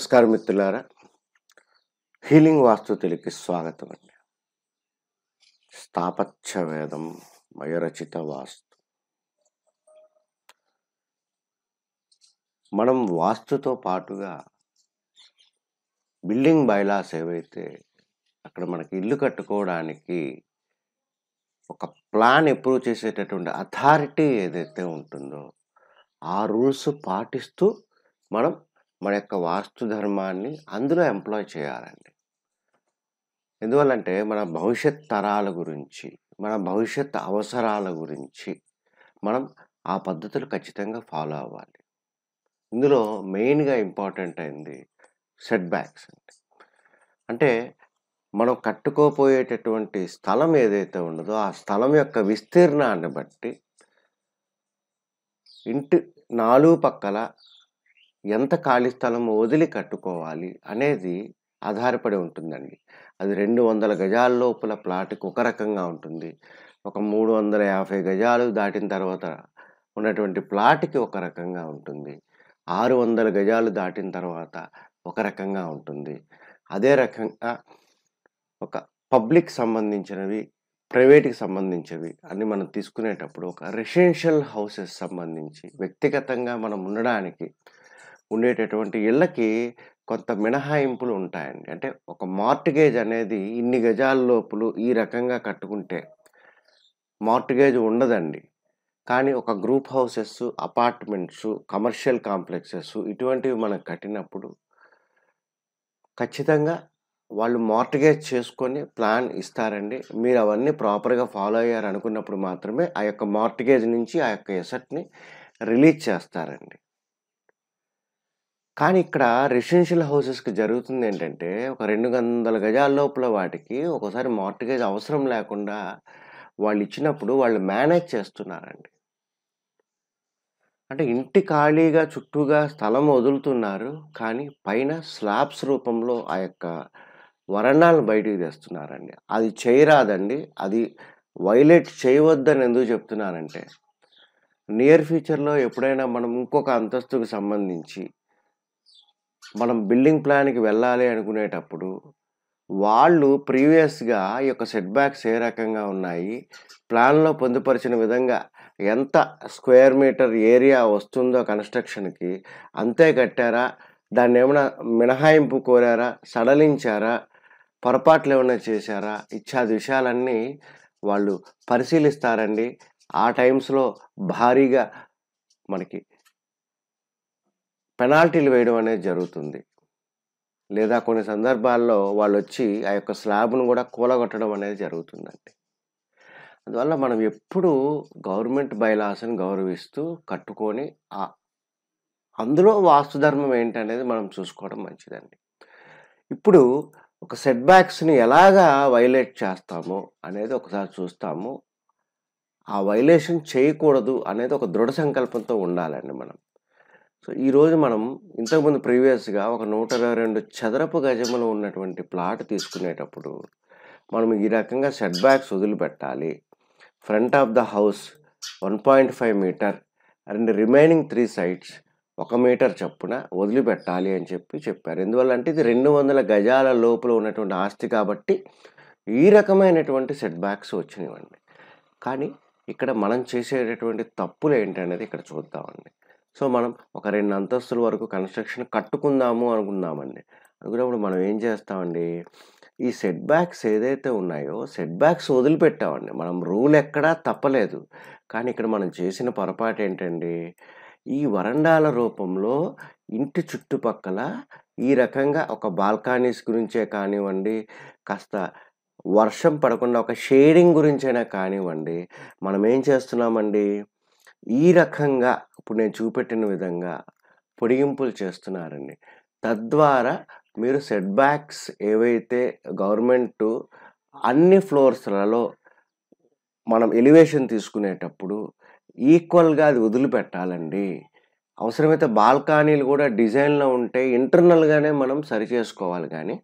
నమస్కారం మిత్రులారా హీలింగ్ వాస్తు తెలికి స్వాగతం అండి స్థాపత్య వేదం మయరచిత వాస్తు మనం వాస్తుతో పాటుగా బిల్డింగ్ బైలాస్ ఏవైతే అక్కడ మనకి ఇల్లు కట్టుకోవడానికి ఒక ప్లాన్ అప్రూవ్ చేసేటటువంటి అథారిటీ ఏదైతే ఉంటుందో ఆ రూల్స్ పాటిస్తూ మనం మన యొక్క వాస్తు ధర్మాన్ని అందులో ఎంప్లాయ్ చేయాలండి ఎందువల్లంటే మన భవిష్యత్ తరాల గురించి మన భవిష్యత్ అవసరాల గురించి మనం ఆ పద్ధతులు ఖచ్చితంగా ఫాలో అవ్వాలి ఇందులో మెయిన్గా ఇంపార్టెంట్ అయింది సెట్ బ్యాక్స్ అండి అంటే మనం కట్టుకోపోయేటటువంటి స్థలం ఏదైతే ఉన్నదో ఆ స్థలం యొక్క విస్తీర్ణాన్ని బట్టి ఇంటి నాలుగు పక్కల ఎంత ఖాళీ స్థలం వదిలి కట్టుకోవాలి అనేది ఆధారపడి ఉంటుందండి అది రెండు వందల గజాల లోపల ప్లాట్కి ఒక రకంగా ఉంటుంది ఒక మూడు వందల యాభై గజాలు దాటిన తర్వాత ఉన్నటువంటి ప్లాట్కి ఒక రకంగా ఉంటుంది ఆరు వందల గజాలు దాటిన తర్వాత ఒక రకంగా ఉంటుంది అదే రకంగా ఒక పబ్లిక్ సంబంధించినవి ప్రైవేట్కి సంబంధించినవి అని మనం తీసుకునేటప్పుడు ఒక రెసిడెన్షియల్ హౌసెస్ సంబంధించి వ్యక్తిగతంగా మనం ఉండడానికి ఉండేటటువంటి ఇళ్ళకి కొంత మినహాయింపులు ఉంటాయండి అంటే ఒక మార్టిగేజ్ అనేది ఇన్ని గజాల లోపులు ఈ రకంగా కట్టుకుంటే మార్టిగేజ్ ఉండదండి కానీ ఒక group houses apartments commercial complexes ఇటువంటివి మనం కట్టినప్పుడు ఖచ్చితంగా వాళ్ళు మార్టిగేజ్ చేసుకొని ప్లాన్ ఇస్తారండి మీరు అవన్నీ ప్రాపర్గా ఫాలో అయ్యారు అనుకున్నప్పుడు మాత్రమే ఆ యొక్క మార్టిగేజ్ నుంచి ఆ యొక్క ఎసెట్ని రిలీజ్ చేస్తారండి కానీ ఇక్కడ రెసిడెన్షియల్ హౌసెస్కి జరుగుతుంది ఏంటంటే ఒక రెండు వందల గజాల లోపల వాటికి ఒకసారి మార్టిగేజ్ అవసరం లేకుండా వాళ్ళు ఇచ్చినప్పుడు వాళ్ళు మేనేజ్ చేస్తున్నారండి అంటే ఇంటి ఖాళీగా చుట్టూగా స్థలం వదులుతున్నారు కానీ పైన స్లాబ్స్ రూపంలో ఆ యొక్క వరండాలను బయటికి తెస్తున్నారండి అది చేయరాదండి అది వైలేట్ చేయవద్దని ఎందుకు చెప్తున్నానంటే నియర్ ఫ్యూచర్లో ఎప్పుడైనా మనం ఇంకొక అంతస్తుకు సంబంధించి మనం బిల్డింగ్ ప్లాన్కి వెళ్ళాలి అనుకునేటప్పుడు వాళ్ళు ప్రీవియస్గా ఈ యొక్క సెట్ బ్యాక్స్ ఏ రకంగా ఉన్నాయి ప్లాన్లో పొందుపరిచిన విధంగా ఎంత స్క్వేర్ మీటర్ ఏరియా వస్తుందో కన్స్ట్రక్షన్కి అంతే కట్టారా దాన్ని ఏమైనా మినహాయింపు కోరారా సడలించారా పొరపాట్లు ఏమైనా చేశారా ఇత్యాది విషయాలన్నీ వాళ్ళు పరిశీలిస్తారండి ఆ టైమ్స్లో భారీగా మనకి పెనాల్టీలు వేయడం అనేది జరుగుతుంది లేదా కొన్ని సందర్భాల్లో వాళ్ళు వచ్చి ఆ యొక్క స్లాబ్ను కూడా కూలగొట్టడం అనేది జరుగుతుందండి అందువల్ల మనం ఎప్పుడూ గవర్నమెంట్ బైలాస్ని గౌరవిస్తూ కట్టుకొని ఆ అందులో వాస్తు ధర్మం ఏంటనేది మనం చూసుకోవడం మంచిదండి ఇప్పుడు ఒక సెట్ బ్యాక్స్ని ఎలాగా వైలేట్ చేస్తాము అనేది ఒకసారి చూస్తాము ఆ వైలేషన్ చేయకూడదు అనేది ఒక దృఢ సంకల్పంతో ఉండాలండి మనం సో ఈరోజు మనం ఇంతకుముందు ప్రీవియస్గా ఒక నూట ఇరవై రెండు చదరపు గజములు ఉన్నటువంటి ప్లాట్ తీసుకునేటప్పుడు మనం ఈ రకంగా సెట్ బ్యాక్స్ వదిలిపెట్టాలి front of the house one point five metre and remaining three sides ఒక మీటర్ చొప్పున వదిలిపెట్టాలి అని చెప్పి చెప్పారు ఎందువల్ల అంటే ఇది రెండు వందల గజాల లోపల ఉన్నటువంటి ఆస్తి కాబట్టి ఈ రకమైనటువంటి సెట్ బ్యాక్స్ వచ్చినవండి కానీ ఇక్కడ మనం చేసేటటువంటి తప్పులు ఏంటనేది ఇక్కడ చూద్దామండి సో మనం ఒక రెండు అంతస్తుల వరకు కన్స్ట్రక్షన్ కట్టుకుందాము అనుకుందామండి అనుకున్నప్పుడు మనం ఏం చేస్తామండి ఈ సెట్ బ్యాక్స్ ఏదైతే ఉన్నాయో సెట్ బ్యాక్స్ వదిలిపెట్టామండి మనం రూల్ ఎక్కడా తప్పలేదు కానీ ఇక్కడ మనం చేసిన పొరపాటు ఏంటండి ఈ వరండాల రూపంలో ఇంటి చుట్టుపక్కల ఈ రకంగా ఒక బాల్కనీస్ గురించే కానివ్వండి కాస్త వర్షం పడకుండా ఒక షేడింగ్ గురించైనా కానివ్వండి మనం ఏం చేస్తున్నామండి ఈ రకంగా ఇప్పుడు నేను చూపెట్టిన విధంగా పొడిగింపులు చేస్తున్నారండి తద్వారా మీరు సెట్ బ్యాక్స్ ఏవైతే గవర్నమెంట్ అన్ని ఫ్లోర్స్లలో మనం ఎలివేషన్ తీసుకునేటప్పుడు ఈక్వల్గా అది వదిలిపెట్టాలండి అవసరమైతే బాల్కనీలు కూడా డిజైన్లో ఉంటే ఇంటర్నల్గానే మనం సరి చేసుకోవాలి కానీ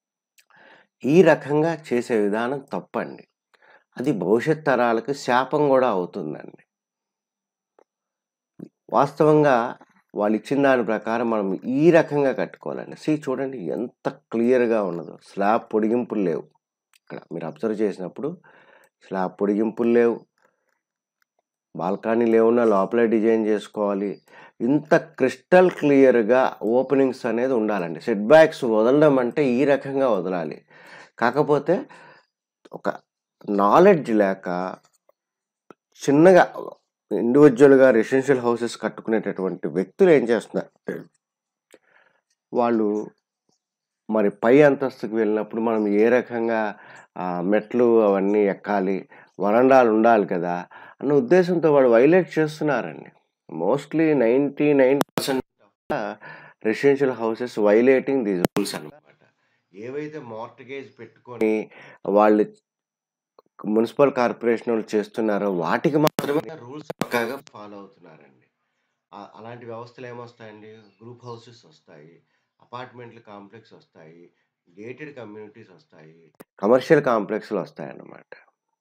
ఈ రకంగా చేసే విధానం తప్పండి అది భవిష్యత్ తరాలకు శాపం కూడా అవుతుందండి వాస్తవంగా వాళ్ళు ఇచ్చిన దాని ప్రకారం మనం ఈ రకంగా కట్టుకోవాలండి సీ చూడండి ఎంత క్లియర్గా ఉన్నదో స్లాబ్ పొడిగింపులు లేవు ఇక్కడ మీరు అబ్జర్వ్ చేసినప్పుడు స్లాబ్ పొడిగింపులు లేవు బాల్కనీ లేవున్నా లోపలే డిజైన్ చేసుకోవాలి ఇంత క్రిస్టల్ క్లియర్గా ఓపెనింగ్స్ అనేది ఉండాలండి సెట్ బ్యాక్స్ వదలడం అంటే ఈ రకంగా వదలాలి కాకపోతే ఒక నాలెడ్జ్ లేక చిన్నగా ఇండివిజువల్గా రెసిడెన్షియల్ హౌసెస్ కట్టుకునేటటువంటి వ్యక్తులు ఏం చేస్తున్నారు వాళ్ళు మరి పై అంతస్తుకు వెళ్ళినప్పుడు మనం ఏ రకంగా ఆ, మెట్లు అవన్నీ ఎక్కాలి వరండాలు ఉండాలి కదా అన్న ఉద్దేశంతో వాడు వైలేట్ చేస్తున్నారండి mostly ninety nine percent residential houses violating these rules అనమాట ఏవైతే మార్టిగేజ్ పెట్టుకొని వాళ్ళు మున్సిపల్ కార్పొరేషన్ వాళ్ళు చేస్తున్నారో వాటికి మాత్రమే రూల్స్ పక్కాగా ఫాలో అవుతున్నారండి ఆ- అలాంటి వ్యవస్థలు ఏమొస్తాయండి గ్రూప్ హౌసెస్ వస్తాయి అపార్ట్మెంట్లు కాంప్లెక్స్ వస్తాయి గేటెడ్ కమ్యూనిటీస్ వస్తాయి కమర్షియల్ కాంప్లెక్స్లు వస్తాయి అన్నమాట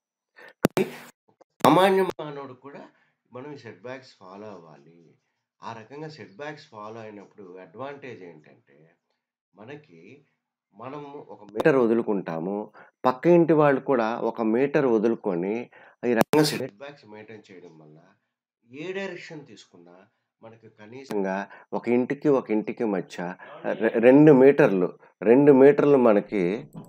సామాన్య మానవుడు కూడా మనం ఈ సెట్ బ్యాక్స్ ఫాలో అవ్వాలి ఆ రకంగా సెట్ బ్యాక్స్ ఫాలో అయినప్పుడు అడ్వాంటేజ్ ఏంటంటే మనకి మనము ఒక మీటర్ వదులుకుంటాము పక్క ఇంటి వాళ్ళు కూడా ఒక మీటర్ వదులుకొని ఈ రకంగా సెట్ బ్యాక్స్ మెయింటైన్ చేయడం వల్ల ఏ డైరెక్షన్ తీసుకున్నా మనకి కనీసంగా ఒక ఇంటికి ఒక ఇంటికి మధ్య రె- రెండు మీటర్లు రెండు మీటర్లు మనకి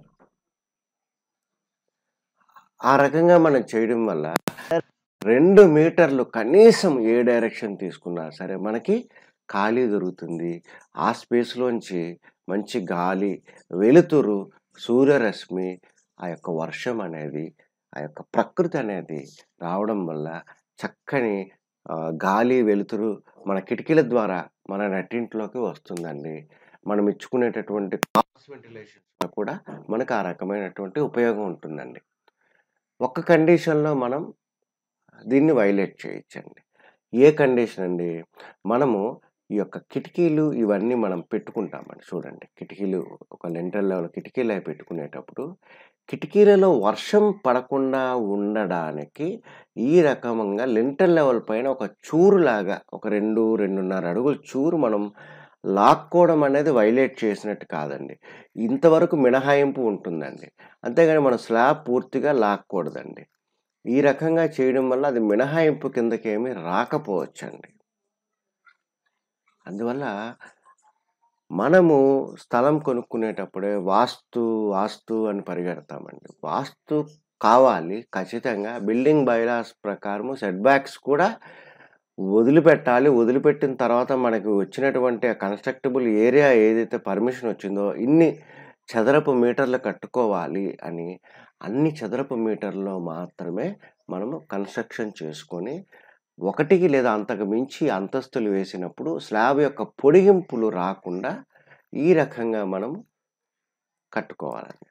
ఆ రకంగా మనం చేయడం వల్ల రెండు మీటర్లు కనీసం ఏ డైరెక్షన్ తీసుకున్నా సరే మనకి ఖాళీ దొరుకుతుంది ఆ స్పేస్లోంచి మంచి గాలి వెలుతురు సూర్యరశ్మి ఆ యొక్క వర్షం అనేది ఆ యొక్క ప్రకృతి అనేది రావడం వల్ల చక్కని ఆ, గాలి వెలుతురు మన కిటికీల ద్వారా మన నట్టింట్లోకి వస్తుందండి మనం ఇచ్చుకునేటటువంటి క్రాస్ వెంటిలేషన్ కూడా మనకు ఆ రకమైనటువంటి ఉపయోగం ఉంటుందండి ఒక్క కండిషన్లో మనం దీన్ని వైలేట్ చేయొచ్చండి ఏ కండిషన్ అండి మనము ఈ యొక్క కిటికీలు ఇవన్నీ మనం పెట్టుకుంటామండి చూడండి కిటికీలు ఒక లెంటర్ లెవెల్ కిటికీలు అవి పెట్టుకునేటప్పుడు కిటికీలలో వర్షం పడకుండా ఉండడానికి ఈ రకంగా లెంటర్ లెవెల్ పైన ఒక చూరులాగా ఒక రెండు రెండున్నర అడుగుల చూరు మనం లాక్కోవడం అనేది వైలేట్ చేసినట్టు కాదండి ఇంతవరకు మినహాయింపు ఉంటుందండి అంతేగాని మనం స్లాబ్ పూర్తిగా లాక్కూడదండి ఈ రకంగా చేయడం వల్ల అది మినహాయింపు కిందకేమీ రాకపోవచ్చండి అందువల్ల మనము స్థలం కొనుక్కునేటప్పుడే వాస్తు వాస్తు అని పరిగెడతామండి వాస్తు కావాలి ఖచ్చితంగా బిల్డింగ్ బైలాస్ ప్రకారము సెట్ బ్యాక్స్ కూడా వదిలిపెట్టాలి వదిలిపెట్టిన తర్వాత మనకు వచ్చినటువంటి కన్స్ట్రక్టబుల్ ఏరియా ఏదైతే పర్మిషన్ వచ్చిందో ఇన్ని చదరపు మీటర్లు కట్టుకోవాలి అని అన్ని చదరపు మీటర్లో మాత్రమే మనము కన్స్ట్రక్షన్ చేసుకొని ఒకటికి లేదా అంతకు మించి అంతస్తులు వేసినప్పుడు స్లాబ్ యొక్క పొడిగింపులు రాకుండా ఈ రకంగా మనం కట్టుకోవాలండి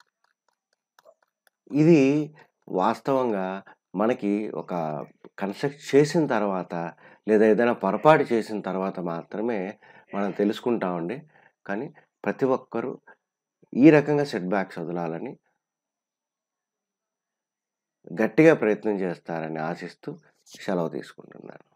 ఇది వాస్తవంగా మనకి ఒక కన్స్ట్రక్ట్ చేసిన తర్వాత లేదా ఏదైనా పొరపాటు చేసిన తర్వాత మాత్రమే మనం తెలుసుకుంటామండి కానీ ప్రతి ఒక్కరూ ఈ రకంగా సెట్ బ్యాక్స్ వదలాలని గట్టిగా ప్రయత్నం చేస్తారని ఆశిస్తూ సెలవు తీసుకుంటున్నాను